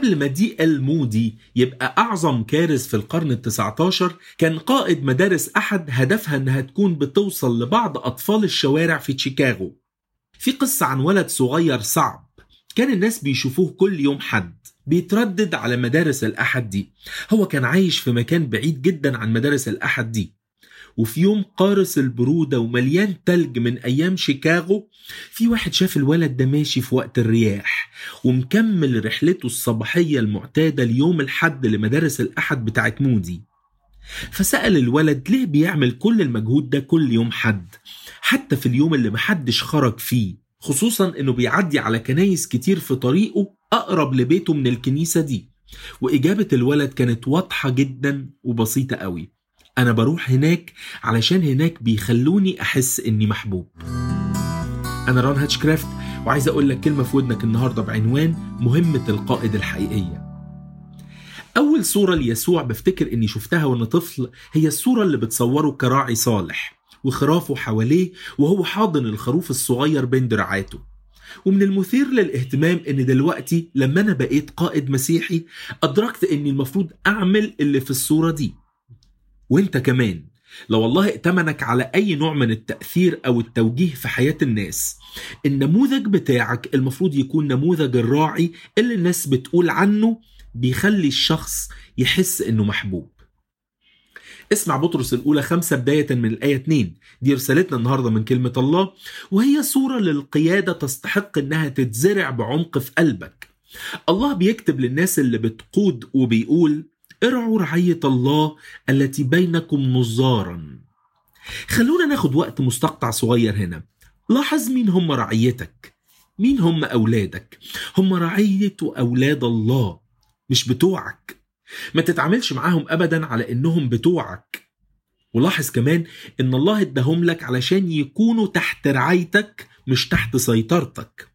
قبل ما دي المودي يبقى أعظم كارث في القرن التسعة عشر كان قائد مدارس أحد هدفها أنها تكون بتوصل لبعض أطفال الشوارع في شيكاغو في قصة عن ولد صغير صعب كان الناس بيشوفوه كل يوم حد بيتردد على مدارس الأحد دي هو كان عايش في مكان بعيد جدا عن مدارس الأحد دي وفي يوم قارس البرودة ومليان تلج من أيام شيكاغو في واحد شاف الولد ده ماشي في وقت الرياح ومكمل رحلته الصباحية المعتادة ليوم الحد لمدارس الأحد بتاعت مودي فسأل الولد ليه بيعمل كل المجهود ده كل يوم حد حتى في اليوم اللي محدش خرج فيه خصوصا انه بيعدي على كنايس كتير في طريقه اقرب لبيته من الكنيسة دي واجابة الولد كانت واضحة جدا وبسيطة قوي انا بروح هناك علشان هناك بيخلوني احس اني محبوب انا ران هاتشكرافت وعايز اقول لك كلمة في ودنك النهاردة بعنوان مهمة القائد الحقيقية أول صورة ليسوع بفتكر إني شفتها وأنا طفل هي الصورة اللي بتصوره كراعي صالح وخرافه حواليه وهو حاضن الخروف الصغير بين دراعاته ومن المثير للاهتمام ان دلوقتي لما انا بقيت قائد مسيحي ادركت اني المفروض اعمل اللي في الصورة دي وانت كمان لو والله ائتمنك على اي نوع من التأثير او التوجيه في حياة الناس النموذج بتاعك المفروض يكون نموذج الراعي اللي الناس بتقول عنه بيخلي الشخص يحس انه محبوب اسمع بطرس الأولى خمسة بداية من الآية 2 دي رسالتنا النهاردة من كلمة الله وهي صورة للقيادة تستحق إنها تتزرع بعمق في قلبك الله بيكتب للناس اللي بتقود وبيقول ارعوا رعية الله التي بينكم نظارا خلونا ناخد وقت مستقطع صغير هنا لاحظ مين هم رعيتك مين هم أولادك هم رعية أولاد الله مش بتوعك ما تتعاملش معاهم ابدا على انهم بتوعك ولاحظ كمان ان الله اداهم لك علشان يكونوا تحت رعايتك مش تحت سيطرتك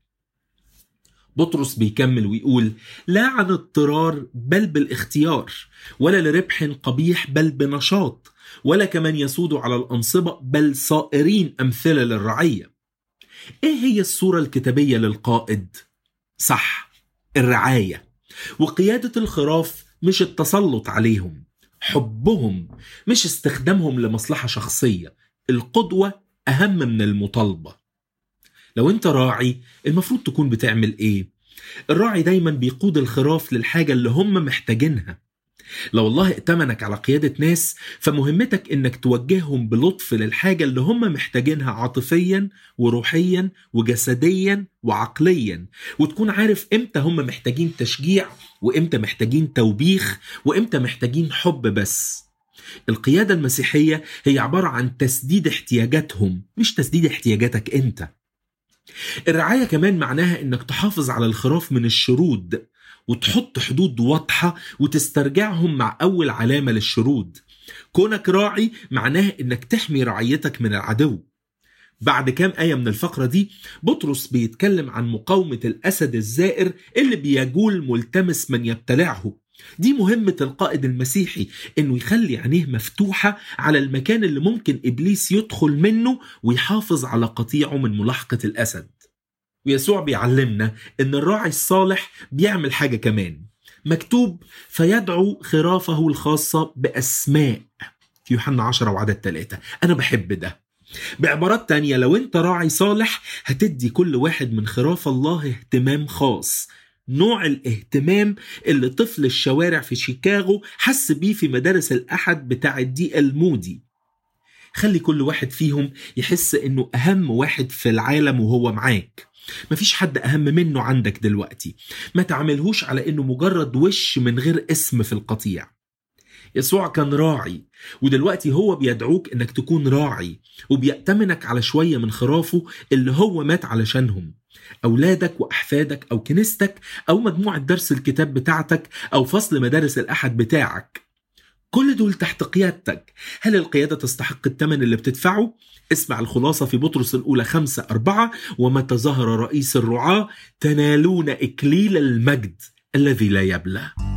بطرس بيكمل ويقول لا عن اضطرار بل بالاختيار ولا لربح قبيح بل بنشاط ولا كمن يسود على الأنصبة بل صائرين أمثلة للرعية إيه هي الصورة الكتابية للقائد؟ صح الرعاية وقيادة الخراف مش التسلط عليهم حبهم مش استخدامهم لمصلحة شخصية القدوة أهم من المطالبة لو انت راعي المفروض تكون بتعمل ايه الراعي دايما بيقود الخراف للحاجة اللي هم محتاجينها لو الله ائتمنك على قيادة ناس فمهمتك انك توجههم بلطف للحاجة اللي هم محتاجينها عاطفيا وروحيا وجسديا وعقليا وتكون عارف امتى هم محتاجين تشجيع وامتى محتاجين توبيخ وامتى محتاجين حب بس القيادة المسيحية هي عبارة عن تسديد احتياجاتهم مش تسديد احتياجاتك انت الرعاية كمان معناها انك تحافظ على الخراف من الشرود وتحط حدود واضحة وتسترجعهم مع أول علامة للشرود كونك راعي معناه إنك تحمي رعيتك من العدو بعد كام آية من الفقرة دي بطرس بيتكلم عن مقاومة الأسد الزائر اللي بيجول ملتمس من يبتلعه دي مهمة القائد المسيحي إنه يخلي عينيه مفتوحة على المكان اللي ممكن إبليس يدخل منه ويحافظ على قطيعه من ملاحقة الأسد ويسوع بيعلمنا ان الراعي الصالح بيعمل حاجه كمان مكتوب فيدعو خرافه الخاصه باسماء في يوحنا 10 وعدد 3 انا بحب ده بعبارات تانية لو انت راعي صالح هتدي كل واحد من خراف الله اهتمام خاص نوع الاهتمام اللي طفل الشوارع في شيكاغو حس بيه في مدارس الأحد بتاع دي المودي خلي كل واحد فيهم يحس انه اهم واحد في العالم وهو معاك مفيش حد أهم منه عندك دلوقتي ما تعملهوش على إنه مجرد وش من غير اسم في القطيع يسوع كان راعي ودلوقتي هو بيدعوك انك تكون راعي وبيأتمنك على شوية من خرافه اللي هو مات علشانهم أولادك وأحفادك أو كنيستك أو مجموعة درس الكتاب بتاعتك أو فصل مدارس الأحد بتاعك كل دول تحت قيادتك هل القيادة تستحق الثمن اللي بتدفعه؟ اسمع الخلاصة في بطرس الأولى خمسة أربعة ومتى ظهر رئيس الرعاة تنالون إكليل المجد الذي لا يبلى